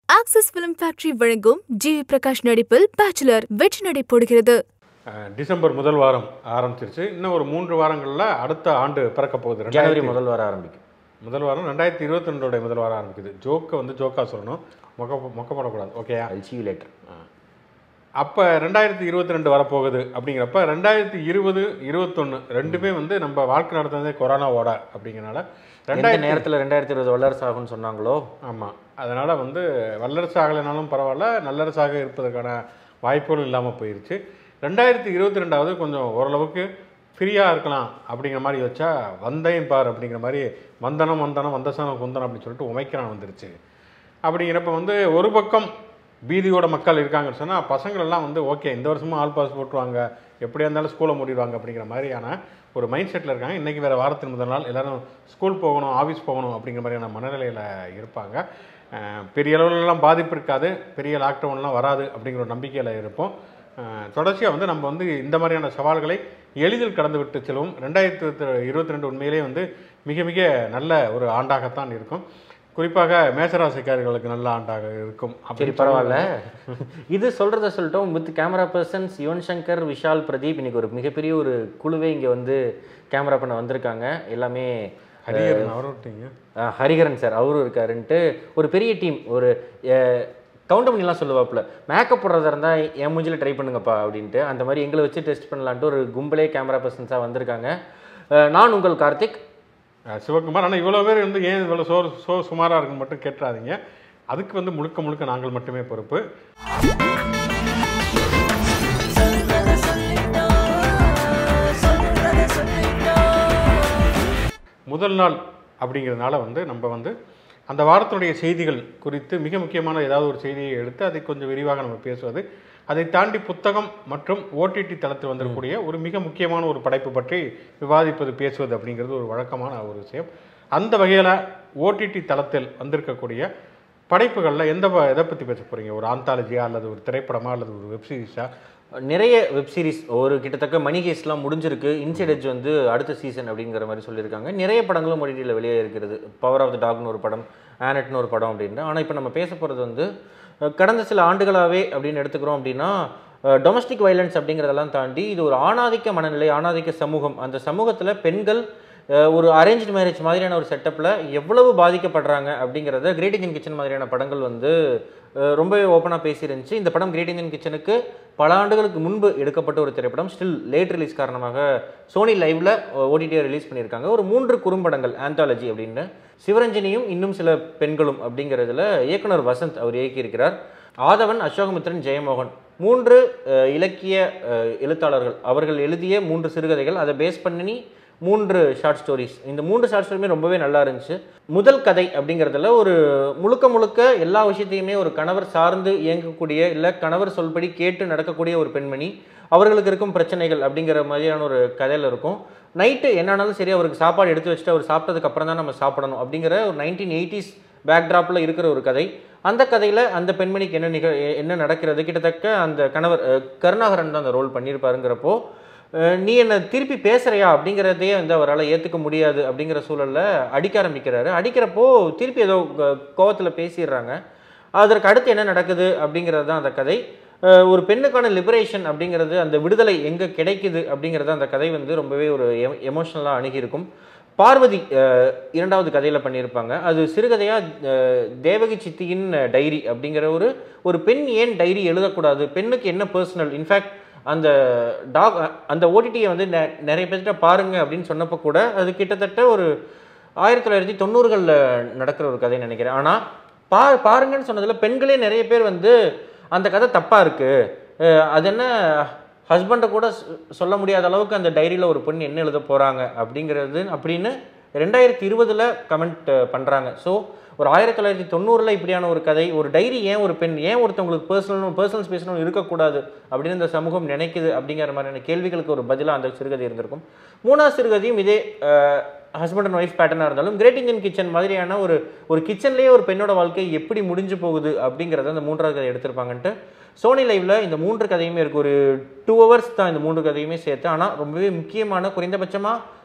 Axis film factory வழங்கும் G V Prakash நடிப்பில் bachelor வெற்றி நடை போடுகிறது அஹ், டிசம்பர் முதல் வாரம் ஆரம்பிச்சிருச்சு இன்னும் ஒரு மூன்று வாரங்களில் அடுத்த ஆண்டு பிறக்க போகுது ஜனவரி ரெண்டாயிரத்தி முதல் வாரம் ஆரம்பிக்கும் முதல் வாரம் ரெண்டாயிரத்தி இருபத்தி ரெண்டோடைய முதல் வாரம் ஆரம்பிக்குது ஜோக்கை வந்து ஜோக்கா சொல்லணும் மொக்க மொக்கப்படக்கூடாது ஓகேயா ஐ சி லேட்டர் அப்போ ரெண்டாயிரத்தி இருபத்தி ரெண்டு வரப்போகுது அப்படிங்கிறப்ப ரெண்டாயிரத்தி இருபது இருபத்தொன்று ரெண்டுமே வந்து நம்ம வாழ்க்கை நடத்துனதே கொரோனாவோட அப்படிங்கிறனால எந்த ரெண்டாயிரத்தி நேரத்தில் ரெண்டாயிரத்தி இருபது வல்லரசு ஆகும்னு சொன்னாங்களோ ஆமாம் அதனால் வந்து வல்லரசு ஆகலைனாலும் பரவாயில்ல நல்லரசாக இருப்பதற்கான வாய்ப்புகளும் இல்லாமல் போயிருச்சு ரெண்டாயிரத்தி இருபத்தி ரெண்டாவது கொஞ்சம் ஓரளவுக்கு ஃப்ரீயாக இருக்கலாம் அப்படிங்கிற மாதிரி வச்சா வந்தேன் பார் அப்படிங்கிற மாதிரி வந்தனம் வந்தனம் வந்தசனம் குந்தனம் அப்படின்னு சொல்லிட்டு உமைக்கிறான் வந்துருச்சு அப்படிங்கிறப்ப வந்து ஒரு பக்கம் பீதியோட மக்கள் இருக்காங்கன்னு சொன்னால் பசங்களெல்லாம் வந்து ஓகே இந்த வருஷமும் ஆல் பாஸ் போட்டுருவாங்க எப்படியா இருந்தாலும் ஸ்கூலை மூடிடுவாங்க அப்படிங்கிற மாதிரியான ஒரு மைண்ட் செட்டில் இருக்காங்க இன்றைக்கி வேறு வாரத்தின் முதல் நாள் எல்லாரும் ஸ்கூல் போகணும் ஆஃபீஸ் போகணும் அப்படிங்கிற மாதிரியான மனநிலையில் இருப்பாங்க அஹ் பெரிய அளவுலலாம் பாதிப்பு இருக்காது பெரிய லாக்டவுன்லாம் வராது அப்படிங்கிற ஒரு நம்பிக்கையில் இருப்போம் தொடர்ச்சியாக வந்து நம்ம வந்து இந்த மாதிரியான சவால்களை எளிதில் கடந்து விட்டு செல்வோம் ரெண்டாயிரத்தி இருபத்தி ரெண்டு உண்மையிலே வந்து மிக மிக நல்ல ஒரு ஆண்டாகத்தான் இருக்கும் குறிப்பாக மேசராசிக்காரர்களுக்கு நல்ல ஆண்டாக இருக்கும் சரி அப்படின்னு பரவாயில்ல இது சொல்கிறத சொல்லிட்டோம் with camera persons Yuvan Shankar Vishal Pradeep இன்னைக்கு ஒரு மிகப்பெரிய ஒரு குழுவே இங்கே வந்து கேமரா பண்ண வந்திருக்காங்க எல்லாமே ஹரியரன் அவரை விட்டீங்க அஹ், ஹரிஹரன் சார் அவரும் இருக்காருன்ட்டு ஒரு பெரிய டீம் ஒரு கவுண்ட் பண்ணிலாம் சொல்லுவாப்புல மேக்கப் போடுறதா இருந்தால் என் மூஞ்சில் ட்ரை பண்ணுங்கப்பா அப்படின்ட்டு அந்த மாதிரி எங்களை வச்சு டெஸ்ட் பண்ணலான்ட்டு ஒரு கும்பலே கேமரா பர்சன்ஸாக வந்திருக்காங்க அஹ், நான் உங்கள் கார்த்திக் அஹ் சிவகுமார் ஆனால் இவ்வளோ பேர் வந்து ஏன் இவ்வளோ சோ சோ சுமாராக இருக்குன்னு மட்டும் கேட்டுறாதீங்க அதுக்கு வந்து முழுக்க முழுக்க நாங்கள் மட்டுமே பொறுப்பு முதல் நாள் அப்படிங்கிறதுனால வந்து நம்ம வந்து அந்த வாரத்தினுடைய செய்திகள் குறித்து மிக முக்கியமான ஏதாவது ஒரு செய்தியை எடுத்து அதை கொஞ்சம் விரிவாக நம்ம பேசுவது அதை தாண்டி புத்தகம் மற்றும் ஓடிடி தளத்தில் வந்திருக்கக்கூடிய ஒரு மிக முக்கியமான ஒரு படைப்பு பற்றி விவாதிப்பது பேசுவது அப்படிங்கிறது ஒரு வழக்கமான ஒரு விஷயம் அந்த வகையில் ஓடிடி தளத்தில் வந்திருக்கக்கூடிய படைப்புகளில் எந்த ப- எதை பற்றி பேச போகிறீங்க ஒரு ஆந்தாலஜியா அல்லது ஒரு திரைப்படமா அல்லது ஒரு வெப் சீரிஸா நிறைய வெப் சீரிஸ் ஒரு கிட்டத்தட்ட மணி கேஸ்லாம் முடிஞ்சிருக்கு இன்சைட் எட்ஜ் வந்து அடுத்த சீசன் அப்படிங்கிற மாதிரி சொல்லியிருக்காங்க நிறைய படங்களும் ஓடிடியில் வெளியே இருக்கிறது பவர் ஆஃப் த டாக்னு ஒரு படம் ஆனட்னு ஒரு படம் அப்படின்னு ஆனால் இப்போ நம்ம பேச போகிறது வந்து அஹ், கடந்த சில ஆண்டுகளாகவே அப்படின்னு எடுத்துக்கிறோம் அப்படின்னா டொமஸ்டிக் வைலன்ஸ் அப்படிங்கிறதெல்லாம் தாண்டி இது ஒரு ஆணாதிக்க மனநிலை ஆணாதிக்க சமூகம் அந்த சமூகத்தில் பெண்கள் அஹ், ஒரு அரேஞ்ச் மேரேஜ் மாதிரியான ஒரு செட்டப்பில் எவ்வளவு பாதிக்கப்படுறாங்க அப்படிங்கிறத கிரேட் இந்தியன் கிச்சன் மாதிரியான படங்கள் வந்து அஹ், ரொம்பவே ஓப்பனாக பேசியிருந்துச்சு இந்த படம் கிரேட் இந்தியன் கிச்சனுக்கு பல ஆண்டுகளுக்கு முன்பு எடுக்கப்பட்ட ஒரு திரைப்படம் ஸ்டில் லேட் ரிலீஸ் காரணமாக சோனி லைவ்ல ஓடிடியை ரிலீஸ் பண்ணியிருக்காங்க ஒரு மூன்று குறும்படங்கள் ஆந்தாலஜி அப்படின்னு சிவரஞ்சனியும் இன்னும் சில பெண்களும் அப்படிங்கிறதுல இயக்குனர் வசந்த் அவர் இயக்கியிருக்கிறார் ஆதவன் அசோகமித்ரன் ஜெயமோகன் மூன்று அஹ், இலக்கிய அஹ், எழுத்தாளர்கள் அவர்கள் எழுதிய மூன்று சிறுகதைகள் அதை பேஸ் பண்ணி மூன்று ஷார்ட் ஸ்டோரிஸ் இந்த மூன்று ஷார்ட் ஸ்டோரியுமே ரொம்பவே நல்லா இருந்துச்சு முதல் கதை அப்படிங்கிறதுல ஒரு முழுக்க முழுக்க எல்லா விஷயத்தையுமே ஒரு கணவர் சார்ந்து இயங்கக்கூடிய இல்லை கணவர் சொல்படி கேட்டு நடக்கக்கூடிய ஒரு பெண்மணி அவர்களுக்கு இருக்கும் பிரச்சனைகள் அப்படிங்கிற மாதிரியான ஒரு கதையில் இருக்கும் நைட்டு என்னானாலும் சரி அவருக்கு சாப்பாடு எடுத்து வச்சுட்டு அவர் சாப்பிட்டதுக்கு அப்புறம் தான் நம்ம சாப்பிடணும் அப்படிங்கிற ஒரு நைன்டீன் எயிட்டிஸ் பேக்ட்ராப்பில் இருக்கிற ஒரு கதை அந்த கதையில் அந்த பெண்மணிக்கு என்ன நிக என்ன நடக்கிறது கிட்டத்தட்ட அந்த கணவர் அஹ், கருணாகரன் தான் அந்த ரோல் பண்ணியிருப்பாருங்கிறப்போ அஹ், நீ என்ன திருப்பி பேசுறியா அப்படிங்கிறதையே வந்து அவரால் ஏற்றுக்க முடியாது அப்படிங்கிற சூழல்ல அடிக்க ஆரம்பிக்கிறாரு அடிக்கிறப்போ திருப்பி ஏதோ கோவத்தில் பேசிடுறாங்க அதற்கு அடுத்து என்ன நடக்குது அப்படிங்கிறது தான் அந்த கதை அஹ், ஒரு பெண்ணுக்கான லிபரேஷன் அப்படிங்கிறது அந்த விடுதலை எங்கே கிடைக்குது அப்படிங்கிறது அந்த கதை வந்து ரொம்பவே ஒரு எமோஷ்னலாக அணுகியிருக்கும் பார்வதி அஹ், இரண்டாவது கதையில் பண்ணியிருப்பாங்க அது சிறுகதையாக தேவகி சித்தியின் டைரி அப்படிங்கிற ஒரு ஒரு பெண் ஏன் டைரி எழுதக்கூடாது பெண்ணுக்கு என்ன பர்சனல் இன்ஃபேக்ட் அந்த டாக் அந்த ஓடிடியை வந்து நெ- நிறைய பேர்கிட்ட பாருங்க அப்படின்னு சொன்னப்போ கூட அது கிட்டத்தட்ட ஒரு ஆயிரத்தி தொள்ளாயிரத்தி தொண்ணூறுகளில் நடக்கிற ஒரு கதைன்னு நினைக்கிறேன் ஆனால் பா பாருங்கன்னு சொன்னதில் பெண்களே நிறைய பேர் வந்து அந்த கதை தப்பாக இருக்குது அது என்ன ஹஸ்பண்டை கூட சொ- சொல்ல முடியாத அளவுக்கு அந்த டைரியில் ஒரு பெண் என்ன எழுத போகிறாங்க அப்படிங்கிறது அப்படின்னு ரெண்டாயிரத்தி இருபதில் கமெண்ட் பண்ணுறாங்க ஸோ ஒரு ஆயிரத்தி தொள்ளாயிரத்தி தொண்ணூறில் இப்படியான ஒரு கதை ஒரு டைரி ஏன் ஒரு பெண் ஏன் ஒருத்தவங்களுக்கு பர்சனல் பர்சனல் ஸ்பேஸ்னு இருக்கக்கூடாது அப்படின்னு இந்த சமூகம் நினைக்குது அப்படிங்கிற மாதிரியான கேள்விகளுக்கு ஒரு பதிலாக அந்த சிறுகதை இருந்திருக்கும் மூணாவது சிறுகதையும் இதே ஹஸ்பண்ட் அண்ட் ஒய்ஃப் பேட்டர்னாக இருந்தாலும் கிரேட் இந்தியன் கிச்சன் மாதிரியான ஒரு ஒரு கிச்சன்லேயே ஒரு பெண்ணோட வாழ்க்கை எப்படி முடிஞ்சு போகுது அப்படிங்கிறத அந்த மூன்றாவது கதை எடுத்திருப்பாங்கன்ட்டு சோனி லைவ்ல இந்த மூன்று கதையுமே இருக்குது ஒரு டூ ஹவர்ஸ் தான் இந்த மூன்று கதையுமே சேர்த்து ஆனால் ரொம்பவே முக்கியமான குறைந்தபட்சமாக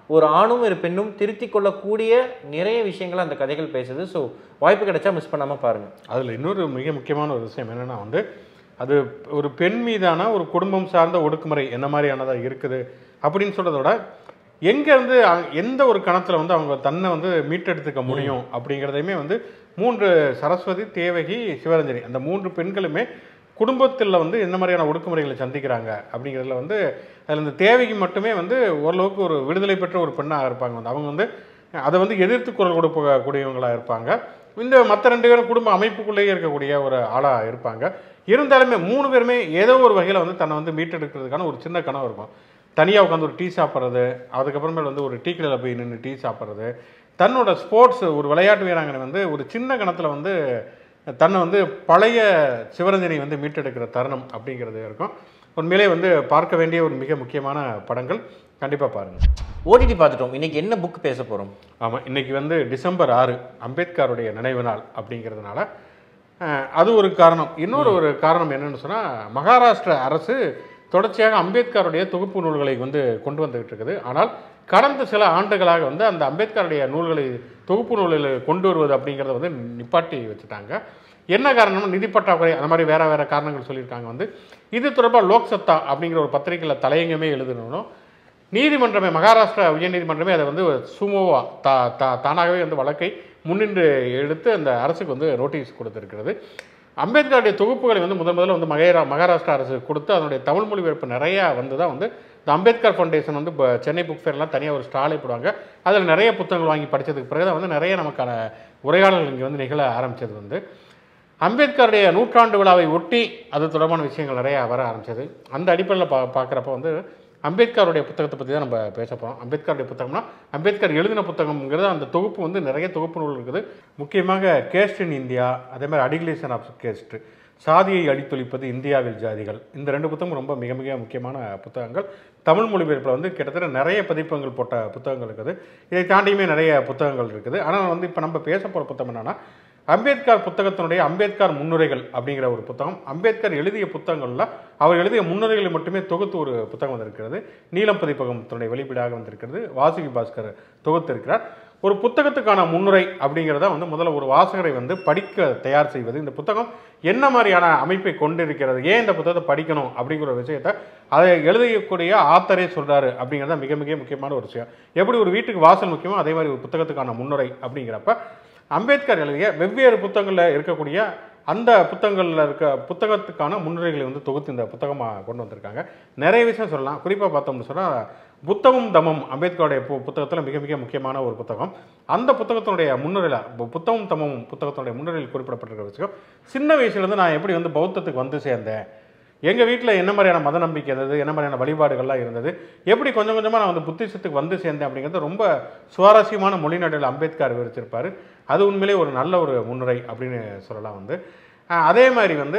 ஒரு ஆணும் ஒரு பெண்ணும் திருத்திக் கொள்ளக்கூடிய நிறைய விஷயங்களை அந்த கதைகள் பேசுது ஸோ வாய்ப்பு கிடைச்சா மிஸ் பண்ணாம பாருங்க அதில் இன்னொரு மிக முக்கியமான ஒரு விஷயம் என்னென்னா வந்து அது ஒரு பெண் மீதான ஒரு குடும்பம் சார்ந்த ஒடுக்குமுறை என்ன மாதிரியானதாக இருக்குது அப்படின்னு சொல்கிறத விட எங்கேருந்து எந்த ஒரு கணத்தில் வந்து அவங்க தன்னை வந்து மீட்டெடுத்துக்க முடியும் அப்படிங்கிறதையுமே வந்து மூன்று சரஸ்வதி தேவகி சிவரஞ்சனி அந்த மூன்று பெண்களுமே குடும்பத்தில் வந்து என்ன மாதிரியான ஒடுக்குமுறைகளை சந்திக்கிறாங்க அப்படிங்கிறதுல வந்து அதில் இந்த தேவகி மட்டுமே வந்து ஓரளவுக்கு ஒரு விடுதலை பெற்ற ஒரு பெண்ணாக இருப்பாங்க வந்து அவங்க வந்து அதை வந்து எதிர்த்து குரல் கொடுக்கக்கூடியவங்களாக இருப்பாங்க இந்த மற்ற ரெண்டு பேரும் குடும்ப அமைப்புக்குள்ளேயே இருக்கக்கூடிய ஒரு ஆளாக இருப்பாங்க இருந்தாலுமே மூணு பேருமே ஏதோ ஒரு வகையில் வந்து தன்னை வந்து மீட்டெடுக்கிறதுக்கான ஒரு சின்ன கனவு இருக்கும் தனியாக உட்காந்து ஒரு டீ சாப்பிட்றது அதுக்கப்புறமேல் வந்து ஒரு டீ கடையில் போய் நின்று டீ சாப்பிட்றது தன்னோட ஸ்போர்ட்ஸ் ஒரு விளையாட்டு வீராங்கனை வந்து ஒரு சின்ன கணத்தில் வந்து தன்னை வந்து பழைய சிவரஞ்சனை வந்து மீட்டெடுக்கிற தருணம் அப்படிங்கிறது இருக்கும் உண்மையிலே வந்து பார்க்க வேண்டிய ஒரு மிக முக்கியமான படங்கள் கண்டிப்பாக பாருங்கள் ஓடிடி பார்த்துட்டோம் இன்னைக்கு என்ன புக் பேச போறோம் ஆமாம் இன்னைக்கு வந்து டிசம்பர் ஆறு அம்பேத்கருடைய நினைவு நாள் அப்படிங்கிறதுனால அஹ், அது ஒரு காரணம் இன்னொரு ஒரு காரணம் என்னன்னு சொன்னால் மகாராஷ்டிர அரசு தொடர்ச்சியாக அம்பேத்கருடைய தொகுப்பு நூல்களை வந்து கொண்டு வந்துகிட்டு இருக்குது ஆனால் கடந்த சில ஆண்டுகளாக வந்து அந்த அம்பேத்கருடைய நூல்களை தொகுப்பு நூல்களை கொண்டு வருவது அப்படிங்கிறத வந்து நிப்பாட்டி வச்சுட்டாங்க என்ன காரணம்னா நிதி பற்றாக்குறை அந்த மாதிரி வேற வேற காரணங்கள் சொல்லியிருக்காங்க வந்து இது தொடர்பாக லோக்சத்தா அப்படிங்கிற ஒரு பத்திரிகையில் தலையங்கமே எழுதணும் நீதிமன்றமே மகாராஷ்டிரா உயர்நீதிமன்றமே அதை வந்து சுமோவா தா தா தானாகவே வந்து வழக்கை முன்னின்று எடுத்து அந்த அரசுக்கு வந்து நோட்டீஸ் கொடுத்திருக்கிறது அம்பேத்கருடைய தொகுப்புகளை வந்து முதன் முதல்ல வந்து மகேரா மகாராஷ்டிரா அரசு கொடுத்து அதனுடைய தமிழ் மொழிபெயர்ப்பு நிறையா வந்து தான் வந்து இந்த அம்பேத்கர் ஃபவுண்டேஷன் வந்து இப்போ சென்னை புக் ஃபேர்லாம் தனியாக ஒரு ஸ்டாலே போடுவாங்க அதில் நிறைய புத்தகங்கள் வாங்கி படித்ததுக்கு பிறகு தான் வந்து நிறைய நமக்கான உரையாடல்கள் இங்கே வந்து நிகழ ஆரம்பித்தது வந்து அம்பேத்கருடைய நூற்றாண்டு விழாவை ஒட்டி அது தொடர்பான விஷயங்கள் நிறையா வர ஆரம்பிச்சது அந்த அடிப்படையில் பா பார்க்குறப்ப வந்து அம்பேத்கருடைய புத்தகத்தை பற்றி தான் நம்ம பேச போகிறோம் அம்பேத்கருடைய புத்தகம்னா அம்பேத்கர் எழுதின புத்தகம்ங்கிறது அந்த தொகுப்பு வந்து நிறைய தொகுப்பு நூல் இருக்குது முக்கியமாக கேஸ்ட் இன் இந்தியா அதே மாதிரி அடிகுலேஷன் ஆஃப் கேஸ்ட் சாதியை அழித்தொழிப்பது இந்தியாவில் ஜாதிகள் இந்த ரெண்டு புத்தகம் ரொம்ப மிக மிக முக்கியமான புத்தகங்கள் தமிழ் மொழிபெயர்ப்பில் வந்து கிட்டத்தட்ட நிறைய பதிப்பங்கள் போட்ட புத்தகங்கள் இருக்குது இதை தாண்டியுமே நிறைய புத்தகங்கள் இருக்குது ஆனால் வந்து இப்போ நம்ம பேச போகிற புத்தகம் என்னன்னா அம்பேத்கர் புத்தகத்தினுடைய அம்பேத்கர் முன்னுரைகள் அப்படிங்கிற ஒரு புத்தகம் அம்பேத்கர் எழுதிய புத்தகங்களில் அவர் எழுதிய முன்னுரைகளை மட்டுமே தொகுத்து ஒரு புத்தகம் வந்திருக்கிறது நீலம் பதிப்பகத்தினுடைய வெளியீடாக வந்திருக்கிறது வாசுகி பாஸ்கர் தொகுத்து இருக்கிறார் ஒரு புத்தகத்துக்கான முன்னுரை அப்படிங்கிறத வந்து முதல்ல ஒரு வாசகரை வந்து படிக்க தயார் செய்வது இந்த புத்தகம் என்ன மாதிரியான அமைப்பை கொண்டிருக்கிறது ஏன் இந்த புத்தகத்தை படிக்கணும் அப்படிங்கிற ஒரு விஷயத்தை அதை எழுதக்கூடிய ஆத்தரே சொல்கிறாரு அப்படிங்கிறது தான் மிக மிக முக்கியமான ஒரு விஷயம் எப்படி ஒரு வீட்டுக்கு வாசல் முக்கியமோ அதே மாதிரி ஒரு புத்தகத்துக்கான முன்னுரை அப்படிங்கிறப்ப அம்பேத்கர் எழுதிய வெவ்வேறு புத்தகங்களில் இருக்கக்கூடிய அந்த புத்தகங்களில் இருக்க புத்தகத்துக்கான முன்னுரைகளை வந்து தொகுத்து இந்த புத்தகமாக கொண்டு வந்திருக்காங்க நிறைய விஷயம் சொல்லலாம் குறிப்பாக பார்த்தோம்னு சொன்னால் புத்தகம் தமம் அம்பேத்கருடைய பு புத்தகத்தில் மிக மிக முக்கியமான ஒரு புத்தகம் அந்த புத்தகத்தினுடைய முன்னுரையில் பு- புத்தகம் தமம் புத்தகத்தினுடைய முன்னுரையில் குறிப்பிடப்பட்டிருக்கிற விஷயம் சின்ன வயசுலேருந்து நான் எப்படி வந்து பௌத்தத்துக்கு வந்து சேர்ந்தேன் எங்கள் வீட்டில் என்ன மாதிரியான மத நம்பிக்கை இருந்தது என்ன மாதிரியான வழிபாடுகள்லாம் இருந்தது எப்படி கொஞ்சம் கொஞ்சமாக நான் வந்து புத்திசத்துக்கு வந்து சேர்ந்தேன் அப்படிங்கிறது ரொம்ப சுவாரஸ்யமான மொழிநடையில் அம்பேத்கர் விவரிச்சிருப்பார் அது உண்மையிலே ஒரு நல்ல ஒரு முன்னுரை அப்படின்னு சொல்லலாம் வந்து அஹ் அதே மாதிரி வந்து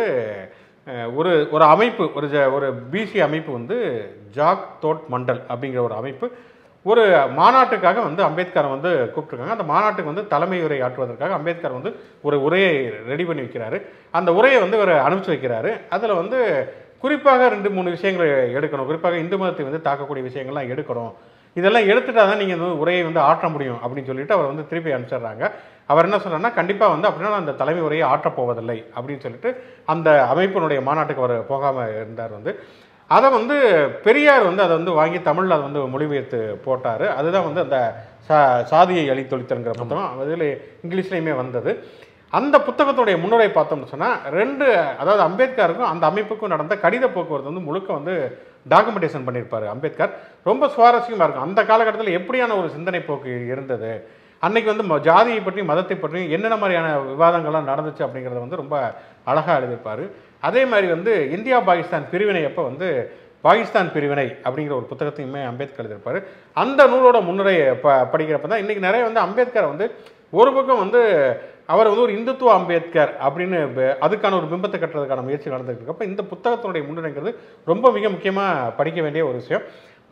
அஹ் ஒரு ஒரு அமைப்பு ஒரு ஜ- ஒரு பிசி அமைப்பு வந்து ஜாக் தோட் மண்டல் அப்படிங்கிற ஒரு அமைப்பு ஒரு மாநாட்டுக்காக வந்து அம்பேத்கரை வந்து கூப்பிட்டுருக்காங்க அந்த மாநாட்டுக்கு வந்து தலைமை உரை ஆற்றுவதற்காக அம்பேத்கர் வந்து ஒரு உரையை ரெடி பண்ணி வைக்கிறாரு அந்த உரையை வந்து இவர் அனுப்பிச்சு வைக்கிறாரு அதில் வந்து குறிப்பாக ரெண்டு மூணு விஷயங்களை எடுக்கணும் குறிப்பாக இந்து மதத்தை வந்து தாக்கக்கூடிய விஷயங்கள்லாம் எடுக்கணும் இதெல்லாம் எடுத்துட்டா தான் நீங்கள் வந்து உரையை வந்து ஆற்ற முடியும் அப்படின்னு சொல்லிட்டு அவர் வந்து திருப்பி அனுப்பிச்சிடுறாங்க அவர் என்ன சொல்றாருன்னா கண்டிப்பாக வந்து அப்படின்னா நான் அந்த தலைமை உரையை ஆற்றப் போவதில்லை அப்படின்னு சொல்லிட்டு அந்த அமைப்பினுடைய மாநாட்டுக்கு அவர் போகாமல் இருந்தார் வந்து அதை வந்து பெரியார் வந்து அதை வந்து வாங்கி தமிழில் அதை வந்து மொழிபெயர்த்து போட்டார் அதுதான் வந்து அந்த சா சாதியை அழித்தொழித்தல்ங்கிற புத்தகம் அதில் இங்கிலீஷ்லேயுமே வந்தது அந்த புத்தகத்துடைய முன்னுரை பார்த்தோம்னு சொன்னால் ரெண்டு அதாவது அம்பேத்கருக்கும் அந்த அமைப்புக்கும் நடந்த கடித போக்குவரத்து வந்து முழுக்க வந்து டாக்குமெண்டேஷன் பண்ணியிருப்பார் அம்பேத்கர் ரொம்ப சுவாரஸ்யமாக இருக்கும் அந்த காலகட்டத்தில் எப்படியான ஒரு சிந்தனை போக்கு இருந்தது அன்னைக்கு வந்து ம- ஜாதியை பற்றியும் மதத்தை பற்றியும் என்னென்ன மாதிரியான விவாதங்கள்லாம் நடந்துச்சு அப்படிங்கிறத வந்து ரொம்ப அழகாக எழுதியிருப்பார் அதே மாதிரி வந்து இந்தியா பாகிஸ்தான் பிரிவினை அப்போ வந்து பாகிஸ்தான் பிரிவினை அப்படிங்கிற ஒரு புத்தகத்தையுமே அம்பேத்கர் எழுதியிருப்பார் அந்த நூலோட முன்னுரையை ப படிக்கிறப்ப தான் இன்றைக்கி நிறைய வந்து அம்பேத்கர் வந்து ஒரு பக்கம் வந்து அவர் வந்து ஒரு இந்துத்துவ அம்பேத்கர் அப்படின்னு ப- அதுக்கான ஒரு பிம்பத்தை கட்டுறதுக்கான முயற்சி நடந்துட்டு இருக்கப்ப இந்த புத்தகத்தினுடைய முன்னுரைங்கிறது ரொம்ப மிக முக்கியமாக படிக்க வேண்டிய ஒரு விஷயம்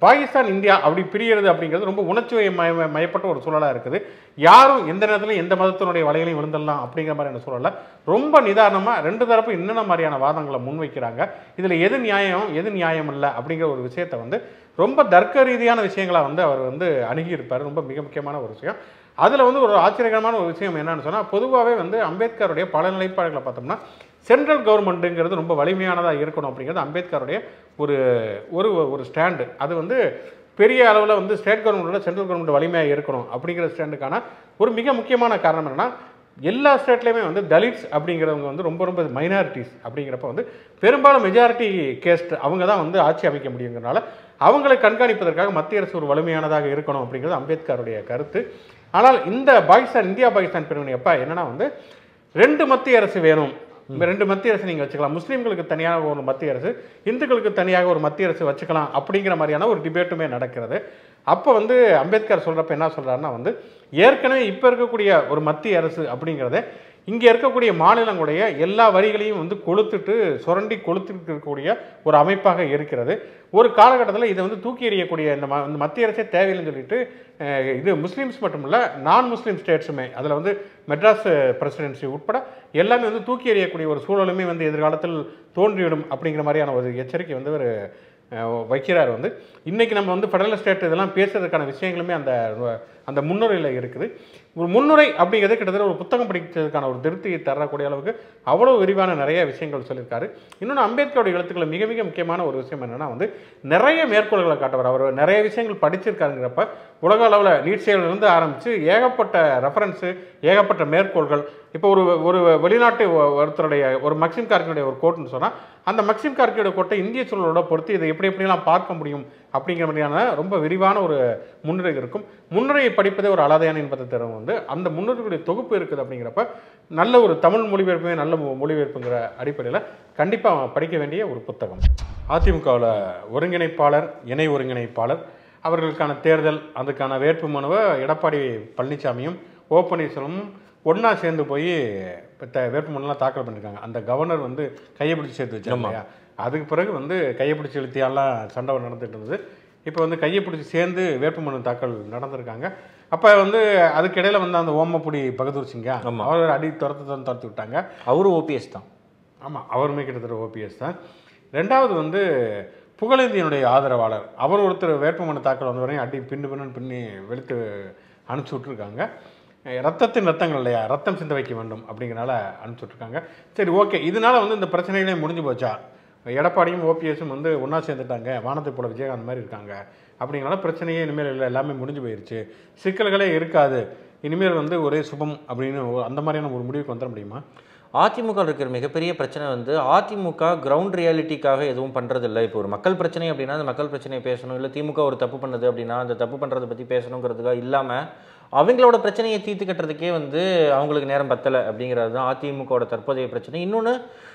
பாகிஸ்தான் இந்தியா அப்படி பிரியறது அப்படிங்கிறது ரொம்ப உணர்ச்சி மய மயப்பட்ட ஒரு சூழலாக இருக்குது யாரும் எந்த நேரத்திலும் எந்த மதத்தினுடைய வலைகளையும் விழுந்துடலாம் அப்படிங்கிற மாதிரியான சூழலில் ரொம்ப நிதானமாக ரெண்டு தரப்பு என்னென்ன மாதிரியான வாதங்களை முன்வைக்கிறாங்க இதில் எது நியாயம் எது நியாயம் இல்லை அப்படிங்கிற ஒரு விஷயத்தை வந்து ரொம்ப தர்க்க ரீதியான விஷயங்களை வந்து அவர் வந்து அணுகியிருப்பார் ரொம்ப மிக முக்கியமான ஒரு விஷயம் அதில் வந்து ஒரு ஆச்சரியகரமான ஒரு விஷயம் என்னன்னு சொன்னால் பொதுவாகவே வந்து அம்பேத்கருடைய பல நிலைப்பாடுகளை பார்த்தோம்னா சென்ட்ரல் கவர்மெண்ட்டுங்கிறது ரொம்ப வலிமையானதாக இருக்கணும் அப்படிங்கிறது அம்பேத்கருடைய ஒரு ஒரு ஒரு ஸ்டாண்டு அது வந்து பெரிய அளவில் வந்து ஸ்டேட் கவர்மெண்ட்டோட சென்ட்ரல் கவர்மெண்ட் வலிமையாக இருக்கணும் அப்படிங்கிற ஸ்டாண்டுக்கான ஒரு மிக முக்கியமான காரணம் என்னன்னா எல்லா ஸ்டேட்லேயுமே வந்து தலித்ஸ் அப்படிங்கிறவங்க வந்து ரொம்ப ரொம்ப மைனாரிட்டிஸ் அப்படிங்கிறப்ப வந்து பெரும்பாலும் மெஜாரிட்டி கேஸ்ட் அவங்க தான் வந்து ஆட்சி அமைக்க முடியுங்கிறனால அவங்களை கண்காணிப்பதற்காக மத்திய அரசு ஒரு வலிமையானதாக இருக்கணும் அப்படிங்கிறது அம்பேத்கருடைய கருத்து ஆனால் இந்த பாகிஸ்தான் இந்தியா பாகிஸ்தான் பிரிவினை அப்போ என்னன்னா வந்து ரெண்டு மத்திய அரசு வேணும் இந்த ரெண்டு மத்திய அரசு நீங்கள் வச்சுக்கலாம் முஸ்லீம்களுக்கு தனியாக ஒரு மத்திய அரசு இந்துக்களுக்கு தனியாக ஒரு மத்திய அரசு வச்சுக்கலாம் அப்படிங்கிற மாதிரியான ஒரு டிபேட்டுமே நடக்கிறது அப்போ வந்து அம்பேத்கர் சொல்கிறப்ப என்ன சொல்கிறாருன்னா வந்து ஏற்கனவே இப்போ இருக்கக்கூடிய ஒரு மத்திய அரசு அப்படிங்கிறத இங்கே இருக்கக்கூடிய மாநிலங்களுடைய எல்லா வரிகளையும் வந்து கொளுத்துட்டு சுரண்டி கொளுத்துட்டு இருக்கக்கூடிய ஒரு அமைப்பாக இருக்கிறது ஒரு காலகட்டத்தில் இதை வந்து தூக்கி எறியக்கூடிய இந்த ம இந்த மத்திய அரசே தேவையில்லைன்னு சொல்லிட்டு அஹ், இது முஸ்லீம்ஸ் மட்டும் இல்லை நான் முஸ்லீம் ஸ்டேட்ஸுமே அதில் வந்து மெட்ராஸ் பிரசிடென்சி உட்பட எல்லாமே வந்து தூக்கி எறியக்கூடிய ஒரு சூழலுமே வந்து எதிர்காலத்தில் தோன்றிவிடும் அப்படிங்கிற மாதிரியான ஒரு எச்சரிக்கை வந்து ஒரு அஹ், வைக்கிறார் வந்து இன்றைக்கி நம்ம வந்து ஃபெடரல் ஸ்டேட் இதெல்லாம் பேசுறதுக்கான விஷயங்களுமே அந்த அந்த முன்னுரையில் இருக்குது ஒரு முன்னுரை அப்படிங்கிறது கிட்டத்தட்ட ஒரு புத்தகம் படிக்கிறதுக்கான ஒரு திருப்தியை தரக்கூடிய அளவுக்கு அவ்வளோ விரிவான நிறைய விஷயங்கள் சொல்லியிருக்காரு இன்னொன்று அம்பேத்கருடைய எழுத்துக்களை மிக மிக முக்கியமான ஒரு விஷயம் என்னன்னா வந்து நிறைய மேற்கோள்களை காட்டுவார் அவர் நிறைய விஷயங்கள் படிச்சிருக்காருங்கிறப்ப உலக அளவில் நீட் செயலிலிருந்து ஆரம்பித்து ஏகப்பட்ட ரெஃபரன்ஸு ஏகப்பட்ட மேற்கோள்கள் இப்போ ஒரு ஒரு வெளிநாட்டு ஒ- ஒருத்தருடைய ஒரு மக்சிம் கார்கியுடைய ஒரு கோட்னு சொன்னால் அந்த மக்சிம் கார்கியோட கோட்டை இந்திய சூழலோட பொறுத்து இதை எப்படி எப்படிலாம் பார்க்க முடியும் அப்படிங்கிற மாதிரியான ரொம்ப விரிவான ஒரு முன்னுரை இருக்கும் முன்னுரையை படிப்பதே ஒரு அலாதையான என்பதை தரும் வந்து அந்த முன்னுரைகளுடைய தொகுப்பு இருக்குது அப்படிங்கிறப்ப நல்ல ஒரு தமிழ் மொழிபெயர்ப்புமே நல்ல மொ- மொழிபெயர்ப்புங்கிற அடிப்படையில் கண்டிப்பாக படிக்க வேண்டிய ஒரு புத்தகம் அதிமுகவில் ஒருங்கிணைப்பாளர் இணை ஒருங்கிணைப்பாளர் அவர்களுக்கான தேர்தல் அதுக்கான வேட்பு மனுவை எடப்பாடி பழனிசாமியும் ஓ பன்னீர்செல்வமும் ஒன்றா சேர்ந்து போய் இப்போ த வேட்புமனுலாம் தாக்கல் பண்ணியிருக்காங்க அந்த கவர்னர் வந்து கையை பிடிச்சி சேர்த்து வச்சாங்க இல்லையா அதுக்கு பிறகு வந்து கையை பிடிச்சி இழுத்தியாலாம் சண்டை நடந்துட்டு இருந்தது இப்போ வந்து கையை பிடிச்சி சேர்ந்து வேட்புமனு தாக்கல் நடந்திருக்காங்க அப்போ வந்து அதுக்கிடையில் வந்து அந்த ஓமப்புடி பகதூர் சிங்கா ஆமா. அவர் அடி துரத்து தான் துரத்து விட்டாங்க அவரும் ஓபிஎஸ் தான் ஆமாம் அவருமே கிட்டத்தட்ட ஓபிஎஸ் தான் ரெண்டாவது வந்து புகழேந்தியனுடைய ஆதரவாளர் அவர் ஒருத்தர் வேட்புமனு தாக்கல் வந்த வரையும் அடி பின்னு பின்னு பின்னி வெளுத்து அனுப்பிச்சி விட்ருக்காங்க அஹ் ரத்தத்தின் ரத்தங்கள் இல்லையா ரத்தம் சிந்த வைக்க வேண்டும் அப்படிங்கிறனால அனுப்பிச்சி விட்ருக்காங்க சரி ஓகே இதனால வந்து இந்த பிரச்சனைகளே முடிஞ்சு போச்சா எடப்பாடியும் ஓபிஎஸும் வந்து ஒன்றா சேர்ந்துட்டாங்க வானத்தை போல விஜயகாந்த் மாதிரி இருக்காங்க அப்படிங்கிறனால பிரச்சனையே இனிமேல் இல்லை எல்லாமே முடிஞ்சு போயிருச்சு சிக்கல்களே இருக்காது இனிமேல் வந்து ஒரே சுபம் அப்படின்னு ஒரு- அந்த மாதிரியான ஒரு முடிவுக்கு வந்துட முடியுமா அதிமுக இருக்கிற மிகப்பெரிய பிரச்சனை வந்து அதிமுக கிரவுண்ட் ரியாலிட்டிக்காக எதுவும் பண்றதில்ல இப்போ ஒரு மக்கள் பிரச்சனை அப்படின்னா அந்த மக்கள் பிரச்சனையை பேசணும் இல்லை திமுக ஒரு தப்பு பண்ணுது அப்படின்னா அந்த தப்பு பண்ணுறதை பற்றி பேசணுங்கிறதுக்காக இல்லாமல் அவங்களோட பிரச்சனையை தீர்த்து கட்டுறதுக்கே வந்து அவங்களுக்கு நேரம் பத்தலை அப்படிங்கிறது தான் அதிமுகவோட தற்போதைய பிரச்சனை இன்னொன்று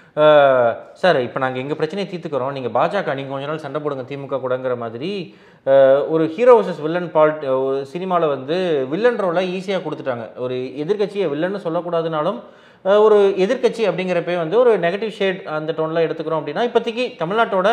சார் இப்போ நாங்கள் எங்கள் பிரச்சனையை தீர்த்துக்கிறோம் நீங்கள் பாஜக நீங்கள் கொஞ்ச நாள் சண்டை போடுங்க திமுக கூடங்கிற மாதிரி அஹ், ஒரு ஹீரோ வர்சஸ் வில்லன் பால்ட் ஒரு சினிமாவில் வந்து வில்லன் ரோலை ஈஸியாக கொடுத்துட்டாங்க ஒரு எதிர்க்கட்சியை வில்லன்னு சொல்லக்கூடாதுனாலும் அஹ் ஒரு எதிர்க்கட்சி அப்படிங்கிறப்பே வந்து ஒரு நெகட்டிவ் ஷேட் அந்த டோனில் எடுத்துக்கிறோம் அப்படின்னா இப்போதைக்கு தமிழ்நாட்டோட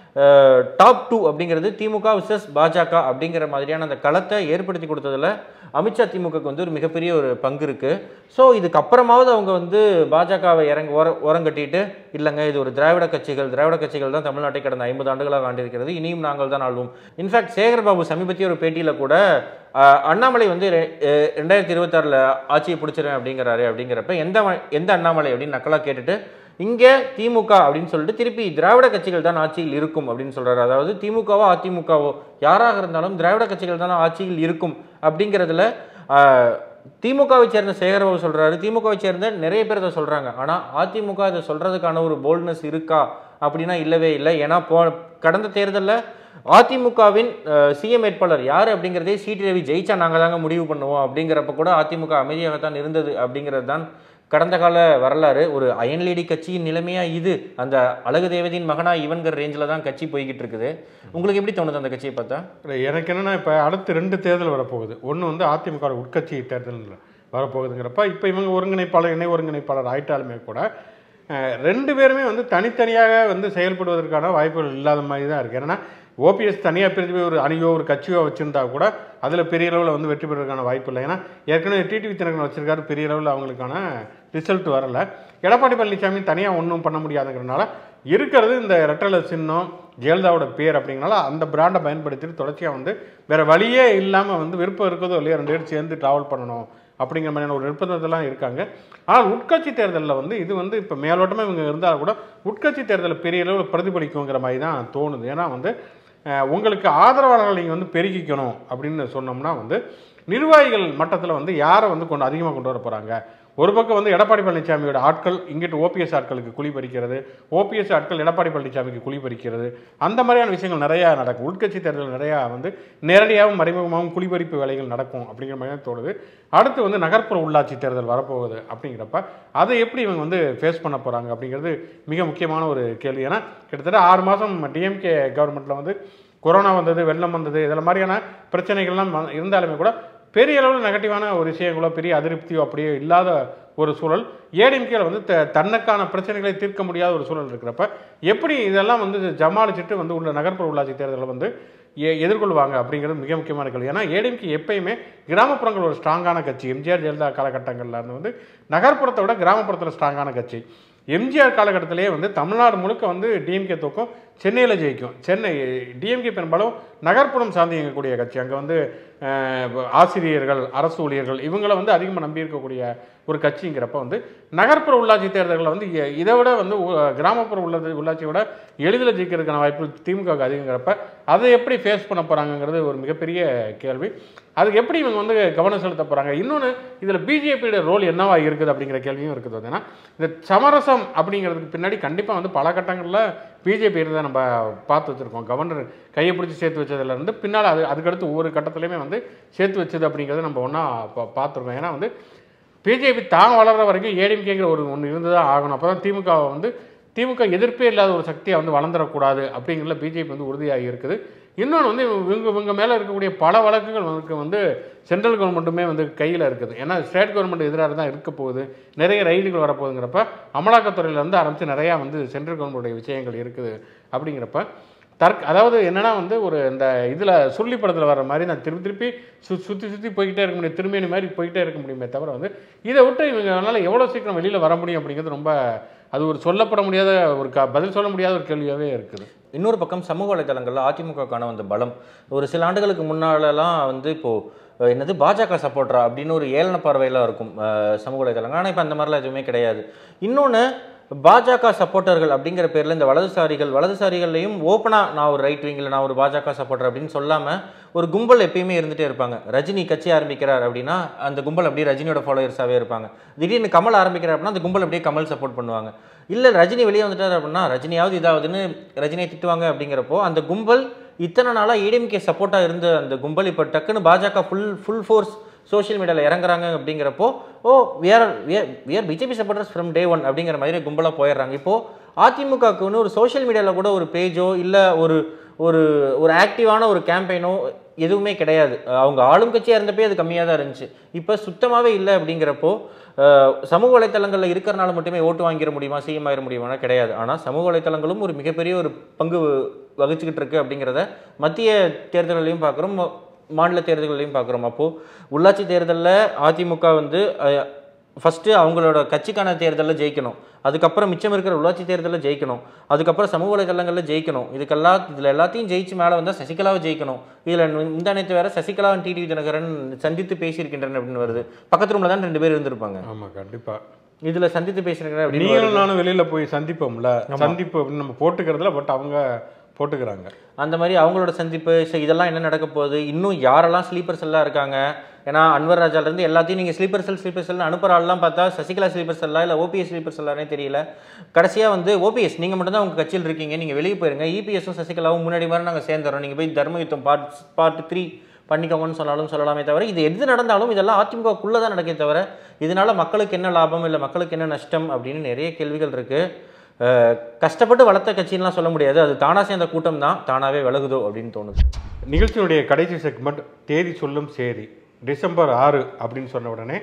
டாப் டூ அப்படிங்கிறது திமுக விசஸ் பாஜக அப்படிங்கிற மாதிரியான அந்த களத்தை ஏற்படுத்தி கொடுத்ததுல அமித்ஷா திமுகக்கு வந்து ஒரு மிகப்பெரிய ஒரு பங்கு இருக்கு ஸோ இதுக்கப்புறமாவது அவங்க வந்து பாஜகவை இறங்க ஓர ஓரங்கட்டிட்டு இல்லைங்க இது ஒரு திராவிட கட்சிகள் திராவிட கட்சிகள் தான் தமிழ்நாட்டை கடந்த ஐம்பது ஆண்டுகளாக ஆண்டிருக்கிறது இனியும் நாங்கள் தான் ஆள்வோம் இன்ஃபேக்ட் சேகர் பாபு சமீபத்திய ஒரு பேட்டியில் கூட அஹ், அண்ணாமலை வந்து ரெ- அஹ், ரெண்டாயிரத்தி இருபத்தாறில் ஆட்சியை பிடிச்சிறேன் அப்படிங்கிறாரு அப்படிங்கிறப்ப எந்த ம- எந்த அண்ணாமலை அப்படின்னு நக்கலாக கேட்டுட்டு இங்கே திமுக அப்படின்னு சொல்லிட்டு திருப்பி திராவிட கட்சிகள் தான் ஆட்சியில் இருக்கும் அப்படின்னு சொல்றாரு அதாவது திமுகவோ அதிமுகவோ யாராக இருந்தாலும் திராவிட கட்சிகள் தான் ஆட்சியில் இருக்கும் அப்படிங்கிறதுல ஆஹ், திமுகவை சேர்ந்த சேகரபாபு சொல்றாரு திமுகவை சேர்ந்த நிறைய பேர் இதை சொல்றாங்க ஆனா அதிமுக இதை சொல்றதுக்கான ஒரு போல்ட்னஸ் இருக்கா அப்படின்னா இல்லவே இல்லை ஏன்னா போ கடந்த தேர்தலில் அதிமுகவின் சிஎம் வேட்பாளர் யார் அப்படிங்கிறதே சிடி ரவி ஜெயிச்சா நாங்கள் தாங்க முடிவு பண்ணுவோம் அப்படிங்கிறப்ப கூட அதிமுக அமைதியாகத்தான் இருந்தது அப்படிங்கிறது தான் கடந்த கால வரலாறு ஒரு அயன்லேடி கட்சியின் நிலைமையா இது அந்த அழகு தேவதையின் மகனா இவன்கிற ரேஞ்சில் தான் கட்சி போய்கிட்டு இருக்குது உங்களுக்கு எப்படி தோணுது அந்த கட்சியை பார்த்தா இல்லை எனக்கு என்னென்னா இப்போ அடுத்து ரெண்டு தேர்தல் வரப்போகுது ஒன்று வந்து அதிமுக உட்கட்சி தேர்தல் வரப்போகுதுங்கிறப்ப இப்போ இவங்க ஒருங்கிணைப்பாளர் இணை ஒருங்கிணைப்பாளர் ஆயிட்டாலுமே கூட அஹ், ரெண்டு பேருமே வந்து தனித்தனியாக வந்து செயல்படுவதற்கான வாய்ப்புகள் இல்லாத மாதிரி தான் இருக்குது ஏன்னா ஓபிஎஸ் தனியாக பிரிஞ்சு போய் ஒரு அணியோ ஒரு கட்சியோ வச்சுருந்தா கூட அதில் பெரிய அளவில் வந்து வெற்றி பெறுவதற்கான வாய்ப்பு இல்லை ஏன்னா ஏற்கனவே டிடிவி தினகரன் வச்சிருக்காரு பெரிய அளவில் அவங்களுக்கான ரிசல்ட் வரல எடப்பாடி பழனிசாமி தனியாக ஒன்றும் பண்ண முடியாதுங்கிறனால இருக்கிறது இந்த ரெட்டலை சின்னம் ஜெயலலிதாவோட பேர் அப்படிங்கிறனால அந்த பிராண்டை பயன்படுத்திட்டு தொடர்ச்சியாக வந்து வேறு வழியே இல்லாமல் வந்து விருப்பம் இருக்கிறதோ இல்லையோ ரெண்டு பேரும் சேர்ந்து ட்ராவல் பண்ணணும் அப்படிங்கிற மாதிரியான ஒரு நிர்பந்தத்தெல்லாம் இருக்காங்க ஆனால் உட்கட்சி தேர்தலில் வந்து இது வந்து இப்போ மேலோட்டமாக இவங்க இருந்தால் கூட உட்கட்சி தேர்தலில் பெரிய அளவில் பிரதிபலிக்குங்கிற மாதிரி தான் தோணுது ஏன்னா வந்து அஹ், உங்களுக்கு ஆதரவாளர்கள் நீங்கள் வந்து பெருக்கிக்கணும் அப்படின்னு சொன்னோம்னா வந்து நிர்வாகிகள் மட்டத்தில் வந்து யாரை வந்து கொண்டு அதிகமாக கொண்டு வர போகிறாங்க ஒரு பக்கம் வந்து எடப்பாடி பழனிசாமியோட ஆட்கள் இங்கிட்டு ஓபிஎஸ் ஆட்களுக்கு குழி பறிக்கிறது ஓபிஎஸ் ஆட்கள் எடப்பாடி பழனிசாமிக்கு குழி பறிக்கிறது அந்த மாதிரியான விஷயங்கள் நிறையா நடக்கும் உட்கட்சி தேர்தல் நிறையா வந்து நேரடியாகவும் மறைமுகமாகவும் குழிபறிப்பு வேலைகள் நடக்கும் அப்படிங்கிற மாதிரி தான் தோணுது அடுத்து வந்து நகர்ப்புற உள்ளாட்சி தேர்தல் வரப்போகுது அப்படிங்கிறப்ப அதை எப்படி இவங்க வந்து ஃபேஸ் பண்ண போகிறாங்க அப்படிங்கிறது மிக முக்கியமான ஒரு கேள்வி ஏன்னா கிட்டத்தட்ட ஆறு மாதம் டிஎம்கே கவர்மெண்ட்டில் வந்து கொரோனா வந்தது வெள்ளம் வந்தது இதில் மாதிரியான பிரச்சனைகள்லாம் வ- இருந்தாலுமே கூட பெரிய அளவில் நெகட்டிவான ஒரு விஷயங்களோ பெரிய அதிருப்தியோ அப்படியே இல்லாத ஒரு சூழல் ஏடிஎம்கேல வந்து த தன்னுக்கான பிரச்சனைகளை தீர்க்க முடியாத ஒரு சூழல் இருக்கிறப்ப எப்படி இதெல்லாம் வந்து ஜமாளிச்சுட்டு வந்து உள்ள நகர்ப்புற உள்ளாட்சி தேர்தலை வந்து எ- எதிர்கொள்வாங்க அப்படிங்கிறது மிக முக்கியமான கேள்வி ஏன்னா ஏடிஎம்கே எப்பயுமே கிராமப்புறங்கள் ஒரு ஸ்ட்ராங்கான கட்சி எம்ஜிஆர் ஜெயலலிதா காலகட்டங்களில் இருந்து வந்து நகர்ப்புறத்தை விட கிராமப்புறத்தில் ஸ்ட்ராங்கான கட்சி எம்ஜிஆர் காலகட்டத்திலேயே வந்து தமிழ்நாடு முழுக்க வந்து டிஎம்கே தோக்கும் சென்னையில் ஜெயிக்கும் சென்னை டிஎம்கே பெரும்பாலும் நகர்ப்புறம் சார்ந்து இயங்கக்கூடிய கட்சி அங்கே வந்து அஹ், ஆசிரியர்கள் அரசு ஊழியர்கள் இவங்களை வந்து அதிகமாக நம்பி இருக்கக்கூடிய ஒரு கட்சிங்கிறப்ப வந்து நகர்ப்புற உள்ளாட்சி தேர்தல்களில் வந்து இ- இதை விட வந்து உ- கிராமப்புற உள்ளது உள்ளாட்சியை விட எளிதில் ஜெயிக்கிறதுக்கான வாய்ப்பு திமுகவுக்கு அதிகங்கிறப்ப அதை எப்படி ஃபேஸ் பண்ண போகிறாங்கங்கிறது ஒரு மிகப்பெரிய கேள்வி அதுக்கு எப்படி இவங்க வந்து கவனம் செலுத்த போகிறாங்க இன்னொன்று இதில் பிஜேபியோட ரோல் என்னவா இருக்குது அப்படிங்கிற கேள்வியும் இருக்குது வந்து ஏன்னா இந்த சமரசம் அப்படிங்கிறதுக்கு பின்னாடி கண்டிப்பாக வந்து பல கட்டங்களில் பிஜேபி இருந்ததை நம்ம பார்த்து வச்சுருக்கோம் கவர்னர் கையை பிடிச்சி சேர்த்து வச்சதுலேருந்து பின்னால் அது அதுக்கடுத்து ஒவ்வொரு கட்டத்துலையுமே வந்து சேர்த்து வச்சது அப்படிங்கிறத நம்ம ஒன்றா பார்த்துருக்கோம் ஏன்னா வந்து பிஜேபி தான் வளர்ற வரைக்கும் ஏடிஎம்கேங்கிற ஒரு ஒன்று இருந்து தான் ஆகணும் அப்போ தான் திமுகவை வந்து திமுக எதிர்ப்பே இல்லாத ஒரு சக்தியை வந்து வளர்ந்துடக்கூடாது அப்படிங்கிறதுல பிஜேபி வந்து உறுதியாக இருக்குது இன்னொன்று வந்து இவங்க இவங்க மேலே இருக்கக்கூடிய பல வழக்குகள் வந்து வந்து சென்ட்ரல் கவர்மெண்ட்டுமே வந்து கையில் இருக்குது ஏன்னா ஸ்டேட் கவர்மெண்ட் எதிராக தான் இருக்க போகுது நிறைய ரைடுகள் வரப்போகுதுங்கிறப்ப அமலாக்கத்துறையிலேருந்து ஆரம்பித்து நிறையா வந்து சென்ட்ரல் கவர்மெண்ட்டுடைய விஷயங்கள் இருக்குது அப்படிங்கிறப்ப தர்க் அதாவது என்னன்னா வந்து ஒரு இந்த இதில் சுருளி படத்தில் வர மாதிரி நான் திருப்பி திருப்பி சு சுற்றி சுற்றி போய்கிட்டே இருக்க முடியும் திருமேனி மாதிரி போய்கிட்டே இருக்க முடியுமே தவிர வந்து இதை விட்டு இவங்களால எவ்வளோ சீக்கிரம் வெளியில் வர முடியும் அப்படிங்கிறது ரொம்ப அது ஒரு சொல்லப்பட முடியாத ஒரு க பதில் சொல்ல முடியாத ஒரு கேள்வியாகவே இருக்குது இன்னொரு பக்கம் சமூக வலைதளங்களில் அதிமுகக்கான அந்த பலம் ஒரு சில ஆண்டுகளுக்கு முன்னாலலாம் வந்து இப்போது என்னது பாஜக சப்போர்ட்டரா அப்படின்னு ஒரு ஏளன பார்வையெல்லாம் இருக்கும் அஹ், சமூக வலைதளங்கள் ஆனால் இப்போ அந்த மாதிரிலாம் எதுவுமே கிடையாது இன்னொன்று பாஜக சப்போர்ட்டர்கள் அப்படிங்கிற பேரில் இந்த வலதுசாரிகள் வலதுசாரிகள்லையும் ஓப்பனாக நான் ஒரு ரைட் விங்கில் நான் ஒரு பாஜக சப்போர்ட்டர் அப்படின்னு சொல்லாமல் ஒரு கும்பல் எப்பயுமே இருந்துகிட்டே இருப்பாங்க ரஜினி கட்சி ஆரம்பிக்கிறார் அப்படின்னா அந்த கும்பல் அப்படியே ரஜினியோட ஃபாலோயர்ஸாகவே இருப்பாங்க திடீர்னு கமல் ஆரம்பிக்கிறார் அப்படின்னா அந்த கும்பல் அப்படியே கமல் சப்போர்ட் பண்ணுவாங்க இல்லை ரஜினி வெளியே வந்துட்டார் அப்படின்னா ரஜினியாவது இதாவதுன்னு ரஜினியை திட்டுவாங்க அப்படிங்கிறப்போ அந்த கும்பல் இத்தனை நாளாக ஏடிஎம்கே சப்போர்ட்டாக இருந்த அந்த கும்பல் இப்போ டக்குன்னு பாஜக ஃபுல் ஃபுல் ஃபோர்ஸ் சோஷியல் மீடியாவில் இறங்குறாங்க அப்படிங்கிறப்போ oh we are we are BJP supporters from day one அப்படிங்கிற மாதிரி கும்பலாக போயிடுறாங்க இப்போது அதிமுகவுக்குன்னு ஒரு சோஷியல் மீடியாவில் கூட ஒரு பேஜோ இல்லை ஒரு ஒரு ஒரு ஆக்டிவான ஒரு கேம்பெயினோ எதுவுமே கிடையாது அவங்க ஆளும் கட்சியாக இருந்தப்பே அது கம்மியாக தான் இருந்துச்சு இப்போ சுத்தமாகவே இல்லை அப்படிங்கிறப்போ அஹ், சமூக வலைத்தளங்களில் இருக்கிறனால மட்டுமே ஓட்டு வாங்கிட முடியுமா சிஎம் ஆயிட முடியுமானா கிடையாது ஆனால் சமூக வலைத்தளங்களும் ஒரு மிகப்பெரிய ஒரு பங்கு வகிச்சுக்கிட்டு இருக்கு அப்படிங்கிறத மத்திய தேர்தல்களையும் பார்க்குறோம் மாநில தேர்தல்களையும் பார்க்குறோம் அப்போது உள்ளாட்சி தேர்தலில் அதிமுக வந்து ஃபஸ்ட்டு அவங்களோட கட்சிக்கான தேர்தலில் ஜெயிக்கணும் அதுக்கப்புறம் மிச்சம் இருக்கிற உள்ளாட்சி தேர்தலில் ஜெயிக்கணும் அதுக்கப்புறம் சமூக வலைதளங்களில் ஜெயிக்கணும் இதுக்கெல்லாம் இதில் எல்லாத்தையும் ஜெயிச்சு மேலே வந்தால் சசிகலாவை ஜெயிக்கணும் இதில் இந்த நேற்று வேற சசிகலா டிடிவி தினகரன் சந்தித்து பேசியிருக்கின்றன அப்படின்னு வருது பக்கத்து ரூமில் தான் ரெண்டு பேர் இருந்திருப்பாங்க ஆமாம் கண்டிப்பாக இதில் சந்தித்து பேசியிருக்கிறேன் அப்படின்னு நீங்களும் வருது. நானும் வெளியில் போய் சந்திப்போம்ல சந்திப்பு அப்படின்னு நம்ம போட்டுக்கிறதுல பட் அவங்க போட்டுக்கிறாங்க அந்த மாதிரி அவங்களோட சந்திப்பு சரி இதெல்லாம் என்ன நடக்க போகுது இன்னும் யாரெல்லாம் ஸ்லீப்பர் செல்லாக இருக்காங்க ஏன்னா அன்வர் ராஜாலேருந்து எல்லாத்தையும் நீங்கள் ஸ்லீப்பர் செல் ஸ்லீப்பர் செல் அனுப்புகிற ஆள்லாம் பார்த்தா சசிகலா ஸ்லீப்பர் செல்லா இல்லை ஓபிஎஸ் ஸ்லீப்பர் செல்லானே தெரியல கடைசியாக வந்து ஓபிஎஸ் நீங்கள் மட்டும்தான் உங்கள் கட்சியில் இருக்கீங்க நீங்கள் வெளியே போயிருங்க இபிஎஸும் சசிகலாவும் முன்னாடி மாதிரி நாங்கள் சேர்ந்துறோம் நீங்கள் போய் தர்ம யுத்தம் பார்ட் பார்ட் த்ரீ பண்ணிக்கோங்கன்னு சொன்னாலும் சொல்லலாமே தவிர இது எது நடந்தாலும் இதெல்லாம் அதிமுகக்குள்ளே தான் நடக்கே தவிர இதனால மக்களுக்கு என்ன லாபம் இல்லை மக்களுக்கு என்ன நஷ்டம் அப்படின்னு நிறைய கேள்விகள் இருக்குது அஹ் கஷ்டப்பட்டு வளர்த்த கட்சின்லாம் சொல்ல முடியாது அது தானா சேர்ந்த கூட்டம் தான் தானாகவே விலகுதோ அப்படின்னு தோணுது நிகழ்ச்சியினுடைய கடைசி செக்மெண்ட் தேதி சொல்லும் சேதி டிசம்பர் ஆறு அப்படின்னு சொன்ன உடனே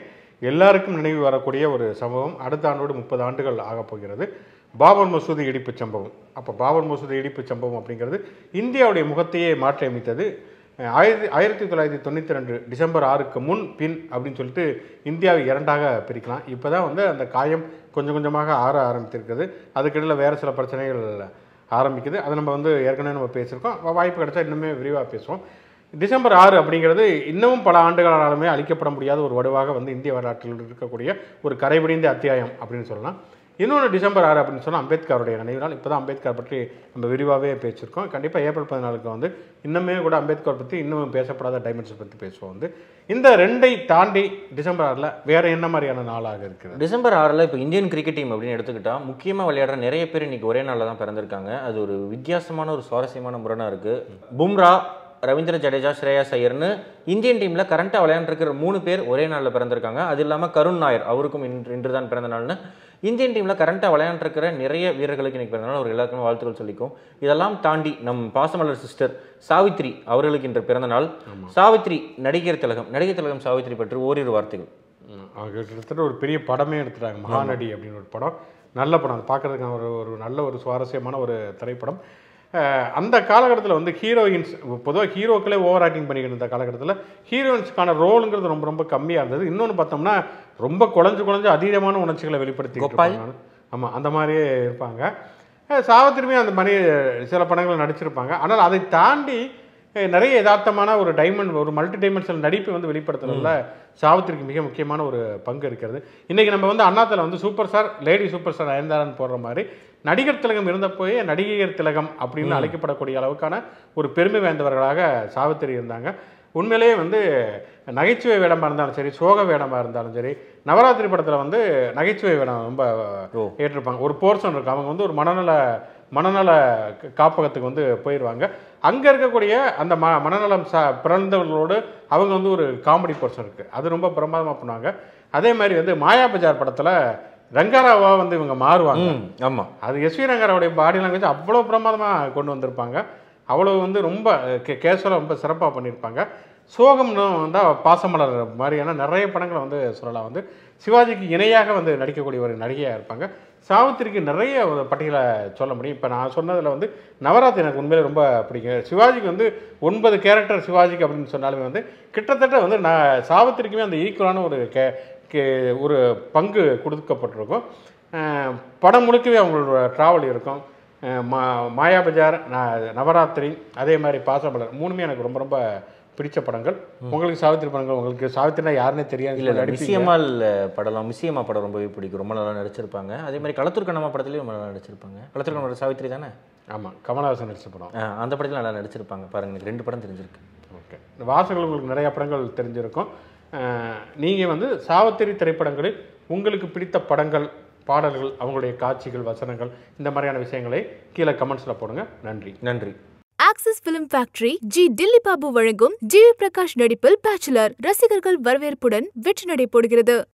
எல்லாருக்கும் நினைவு வரக்கூடிய ஒரு சம்பவம் அடுத்த ஆண்டோடு முப்பது ஆண்டுகள் ஆகப் போகிறது பாபர் மசூதி இடிப்பு சம்பவம் அப்போ பாபர் மசூதி இடிப்பு சம்பவம் அப்படிங்கிறது இந்தியாவுடைய முகத்தையே மாற்றி அமைத்தது அஹ் ஆயிரத்தி ஆயிரத்தி தொள்ளாயிரத்தி தொண்ணூற்றி ரெண்டு டிசம்பர் ஆறுக்கு முன் பின் அப்படின்னு சொல்லிட்டு இந்தியாவை இரண்டாக பிரிக்கலாம் இப்போ தான் வந்து அந்த காயம் கொஞ்சம் கொஞ்சமாக ஆற ஆரம்பித்திருக்குது அதுக்கிடையில் வேறு சில பிரச்சனைகள் ஆரம்பிக்குது அதை நம்ம வந்து ஏற்கனவே நம்ம பேசியிருக்கோம் வா- வாய்ப்பு கிடைச்சா இன்னுமே விரிவாக பேசுவோம் டிசம்பர் ஆறு அப்படிங்கிறது இன்னமும் பல ஆண்டுகளாலுமே அழிக்கப்பட முடியாத ஒரு வடுவாக வந்து இந்திய வரலாற்றில் இருக்கக்கூடிய ஒரு கரைபிடிந்த அத்தியாயம் அப்படின்னு சொல்லலாம் இன்னொன்று டிசம்பர் ஆறு அப்படின்னு சொன்னால் அம்பேத்கருடைய நினைவு நாள் இப்போ தான் அம்பேத்கர் பற்றி நம்ம விரிவாகவே பேசியிருக்கோம் கண்டிப்பாக ஏப்ரல் பதினாலுக்கு வந்து இன்னுமே கூட அம்பேத்கர் பற்றி இன்னும் பேசப்படாத டைமென்ஷன் பற்றி பேசுவோம் வந்து இந்த ரெண்டை தாண்டி டிசம்பர் ஆறில் வேறு என்ன மாதிரியான நாளாக இருக்கிறது டிசம்பர் ஆறில் இப்போ இந்தியன் கிரிக்கெட் டீம் அப்படின்னு எடுத்துக்கிட்டா முக்கியமாக விளையாடுற நிறைய பேர் இன்னைக்கு ஒரே நாளில் தான் பிறந்திருக்காங்க அது ஒரு வித்தியாசமான ஒரு சுவாரஸ்யமான முரணாக இருக்குது பும்ரா ரவீந்திர ஜடேஜா ஸ்ரேயாஸ் ஐயர்னு இந்தியன் டீமில் கரண்ட்டாக விளையாண்டுருக்கிற மூணு பேர் ஒரே நாளில் பிறந்திருக்காங்க அது இல்லாமல் கருண் நாயர் அவருக்கும் இன்று இன்று தான் பிறந்த நாள்னு இந்தியன் டீமில் கரண்ட்டாக விளையாண்டுருக்கிற நிறைய வீரர்களுக்கு இன்னைக்கு பிறந்த நாள் அவர் எல்லாருக்குமே வாழ்த்துக்கள் சொல்லிக்கும் இதெல்லாம் தாண்டி நம் பாசமலர் சிஸ்டர் சாவித்ரி அவர்களுக்கு இன்று பிறந்த நாள் சாவித்ரி நடிகர் திலகம் நடிகர் திலகம் சாவித்ரி பற்றி ஓரிரு வார்த்தைகள் ம், அவங்க கிட்டத்தட்ட ஒரு பெரிய படமே எடுத்துட்டாங்க மகாநடி அப்படின்னு ஒரு படம் நல்ல படம் அது பார்க்குறதுக்கான ஒரு ஒரு நல்ல ஒரு சுவாரஸ்யமான ஒரு திரைப்படம் அஹ், அந்த காலகட்டத்தில் வந்து ஹீரோயின்ஸ் பொதுவாக ஹீரோக்களே ஓவர் ஆக்டிங் பண்ணிக்கிட்டு இருந்த காலகட்டத்தில் ஹீரோயின்ஸ்க்கான ரோலுங்கிறது ரொம்ப ரொம்ப கம்மியாக இருந்தது இன்னொன்று பார்த்தோம்னா ரொம்ப குழஞ்சு குழஞ்சு அதீதமான உணர்ச்சிகளை வெளிப்படுத்தி கோபால்? ஆமாம் அந்த மாதிரியே இருப்பாங்க அஹ், சாவித்திரியுமே அந்த மாதிரி சில படங்கள் நடிச்சிருப்பாங்க ஆனால் அதை தாண்டி அஹ், நிறைய யதார்த்தமான ஒரு டைமண்ட் ஒரு மல்டி டைமென்ஷனல் நடிப்பை வந்து வெளிப்படுத்துறதுல சாவித்திரிக்கு மிக முக்கியமான ஒரு பங்கு இருக்கிறது இன்றைக்கி நம்ம வந்து அண்ணாத்தில் வந்து super star lady super star நயன்தாரான்னு போடுற மாதிரி நடிகர் திலகம் இருந்தப்போயே நடிகர் திலகம் அப்படின்னு அழைக்கப்படக்கூடிய அளவுக்கான ஒரு பெருமை வாய்ந்தவர்களாக சாவித்திரி இருந்தாங்க உண்மையிலேயே வந்து நகைச்சுவை வேடமாக இருந்தாலும் சரி சோக வேடமாக இருந்தாலும் சரி நவராத்திரி படத்தில் வந்து நகைச்சுவை வேடம் ரொம்ப ஓ. ஏற்றிருப்பாங்க ஒரு போர்ஷன் இருக்கு அவங்க வந்து ஒரு மனநல மனநல க- காப்பகத்துக்கு வந்து போயிடுவாங்க அங்கே இருக்கக்கூடிய அந்த ம மனநலம் சா பிறந்தவர்களோடு அவங்க வந்து ஒரு காமெடி போர்ஷன் இருக்குது அது ரொம்ப பிரமாதமாக பண்ணுவாங்க அதே மாதிரி வந்து மாயா பஜார் படத்தில் ரங்காராவா வந்து இவங்க மாறுவாங்க ம் ஆமாம் அது எஸ்வி ரங்காராவுடைய பாடி லாங்குவேஜ் அவ்வளோ பிரமாதமாக கொண்டு வந்திருப்பாங்க அவ்வளோ வந்து ரொம்ப கே கேஷுவலாக ரொம்ப சிறப்பாக பண்ணியிருப்பாங்க சோகம்னு வந்தால் பாசமலர் மாதிரியான நிறைய படங்களை வந்து சொல்லலாம் வந்து சிவாஜிக்கு இணையாக வந்து நடிக்கக்கூடிய ஒரு நடிகையாக இருப்பாங்க சாவித்திரிக்கு நிறைய ஒரு பட்டியலை சொல்ல முடியும் இப்போ நான் சொன்னதில் வந்து நவராத்திரி எனக்கு உண்மையிலே ரொம்ப பிடிக்கும் சிவாஜிக்கு வந்து ஒன்பது கேரக்டர் சிவாஜிக்கு அப்படின்னு சொன்னாலுமே வந்து கிட்டத்தட்ட வந்து நான் சாவித்திரிக்குமே அந்த ஈக்குவலான ஒரு கே கே ஒரு பங்கு கொடுக்கப்பட்டிருக்கும் அஹ் படம் முழுக்கவே அவங்களோட ட்ராவல் இருக்கும் அஹ் மா மாயா பஜார் ந- நவராத்திரி அதே மாதிரி பாசமலர் மூணுமே எனக்கு ரொம்ப ரொம்ப பிடிச்ச படங்கள் உங்களுக்கு சாவித்திரி படங்கள் உங்களுக்கு சாவித்திரினா யாருன்னே தெரியாது இல்லை இல்லை நடிப்பீங்க. மிஸ்யம்மாள் படம்லாம் மிஸ்யம்மா படம் ரொம்பவே பிடிக்கும் ரொம்ப நல்லா நடிச்சிருப்பாங்க அதே மாதிரி களத்தூர் கண்ணம்மா படத்துலையும் ரொம்ப நல்லா நடிச்சிருப்பாங்க களத்தூர் கண்ணம்மா சாவித்ரி தானே ஆமாம் கமலஹாசன் நடிச்ச படம் ஆ, அந்த படத்தில் நல்லா நடிச்சிருப்பாங்க பாருங்க எனக்கு ரெண்டு படம் தெரிஞ்சிருக்கு ஓகே இந்த வாசகங்கள் உங்களுக்கு நிறைய படங்கள் தெரிஞ்சிருக்கும் நீங்கள் வந்து சாவித்திரி திரைப்படங்களில் உங்களுக்கு பிடித்த படங்கள் பாடல்கள் அவங்களுடைய காட்சிகள் வசனங்கள் இந்த மாதிரியான விஷயங்களை கீழே கமெண்ட்ஸில் போடுங்க நன்றி நன்றி Axis film factory G Dilli Babu வழங்கும் ஜி வி பிரகாஷ் நடிப்பில் பேச்சுலர் ரசிகர்கள் வரவேற்புடன் வெற்றி நடை போடுகிறது